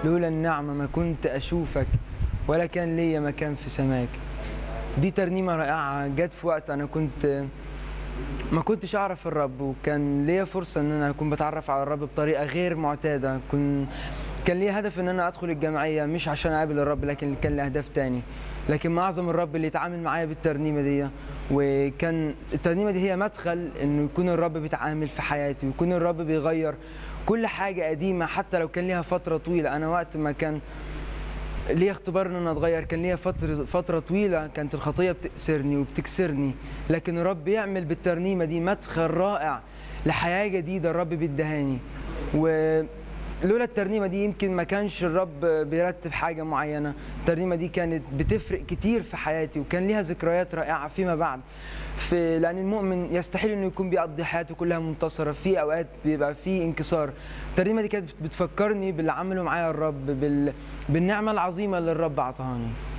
لولا النعمة ما كنت أشوفك ولا كان ليا مكان في سماك دي ترنيمة رائعة جت في وقت أنا كنت ما كنتش أعرف الرب وكان ليا فرصة إن أنا أكون بتعرف على الرب بطريقة غير معتادة كن كان ليا هدف إن أنا أدخل الجمعية مش عشان أقابل الرب لكن كان لي أهداف تاني لكن معظم الرب اللي اتعامل معايا بالترنيمة دي وكان الترنيمة دي هي مدخل إنه يكون الرب بيتعامل في حياتي ويكون الرب بيغير كل حاجة قديمة حتى لو كان ليها فترة طويلة أنا وقت ما كان ليا اختبار ان انا اتغير كان ليا فتره فتره طويله كانت الخطيه بتأسرني وبتكسرني لكن الرب يعمل بالترنيمه دي مدخل رائع لحياه جديده الرب بيدهاني ولولا الترنيمه دي يمكن ما كانش الرب بيرتب حاجه معينه الترنيمه دي كانت بتفرق كتير في حياتي وكان ليها ذكريات رائعه فيما بعد في لان المؤمن يستحيل انه يكون بيقضي حياته كلها منتصره في اوقات بيبقى في انكسار الترنيمه دي كانت بتفكرني باللي عمله معايا الرب بال... بالنعمه العظيمه اللي الرب اعطاهاني